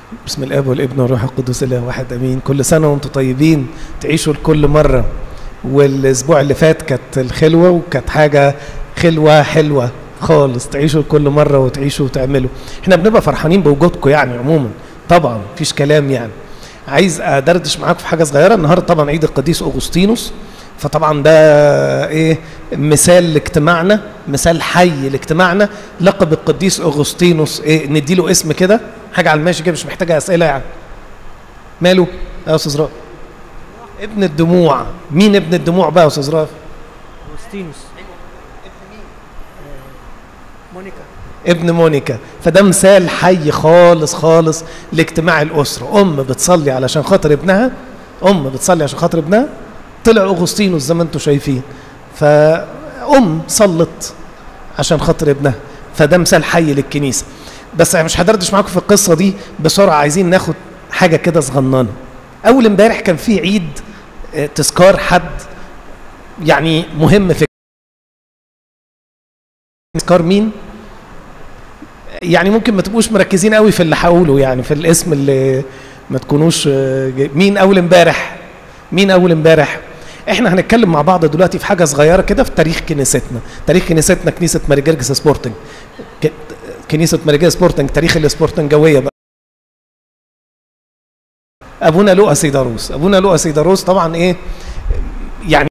بسم الاب والابن والروح القدس اله واحد امين كل سنه وانتم طيبين تعيشوا لكل مره والاسبوع اللي فات كانت الخلوه وكانت حاجه خلوه حلوه خالص تعيشوا لكل مره وتعيشوا وتعملوا احنا بنبقى فرحانين بوجودكم يعني عموما طبعا مفيش كلام يعني عايز ادردش معاكم في حاجه صغيره النهارده طبعا عيد القديس اغسطينوس فطبعا ده ايه مثال لاجتماعنا مثال حي لاجتماعنا لقب القديس اغسطينوس ايه نديله اسم كده حاجه على الماشي كده مش محتاجه اسئله يعني ماله يا استاذ رائف ابن الدموع مين ابن الدموع بقى يا استاذ رائف اغسطينوس مونيكا ابن مونيكا فده مثال حي خالص خالص لاجتماع الاسره ام بتصلي علشان خاطر ابنها ام بتصلي عشان خاطر ابنها طلع اغسطينوس زي ما انتم شايفين فام صلت عشان خاطر ابنها فده مثال حي للكنيسه بس أنا مش هدردش معاكم في القصه دي بسرعه عايزين ناخد حاجه كده صغننه اول امبارح كان في عيد آه، تذكار حد يعني مهم في تذكار مين يعني ممكن ما تبقوش مركزين قوي في اللي هقوله يعني في الاسم اللي ما تكونوش آه، جاي- مين اول امبارح مين اول امبارح احنا هنتكلم مع بعض دلوقتي في حاجه صغيره كده في تاريخ كنيستنا تاريخ كنيستنا كنيسه ماري جرجس سبورتنج ك- كنيسه ماري جرجس سبورتنج تاريخ السبورتنجويه بقى ابونا لؤى سيداروس ابونا لؤى سيداروس طبعا ايه يعني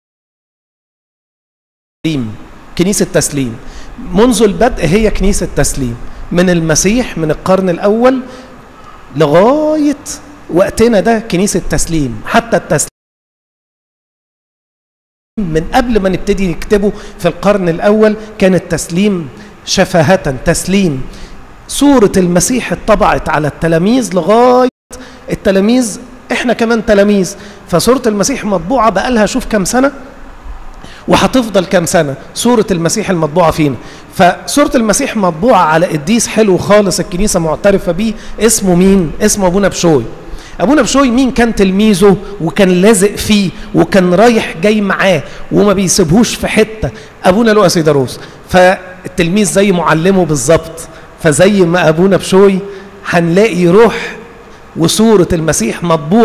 تسليم كنيسه تسليم منذ البدء هي كنيسه تسليم من المسيح من القرن الاول لغايه وقتنا ده كنيسه تسليم حتى التسليم من قبل ما نبتدي نكتبه في القرن الاول كان التسليم شفاهه تسليم صوره المسيح اتطبعت على التلاميذ لغايه التلاميذ احنا كمان تلاميذ فصوره المسيح مطبوعه بقالها شوف كام سنه وهتفضل كام سنه صوره المسيح المطبوعه فينا فصوره المسيح مطبوعه على قديس حلو خالص الكنيسه معترفه بيه اسمه مين اسمه ابونا بشوي ابونا بشوي مين كان تلميذه وكان لازق فيه وكان رايح جاي معاه وما بيسيبهوش في حته ابونا لؤى سيداروس فالتلميذ زي معلمه بالظبط فزي ما ابونا بشوي هنلاقي روح وصوره المسيح مطبوعه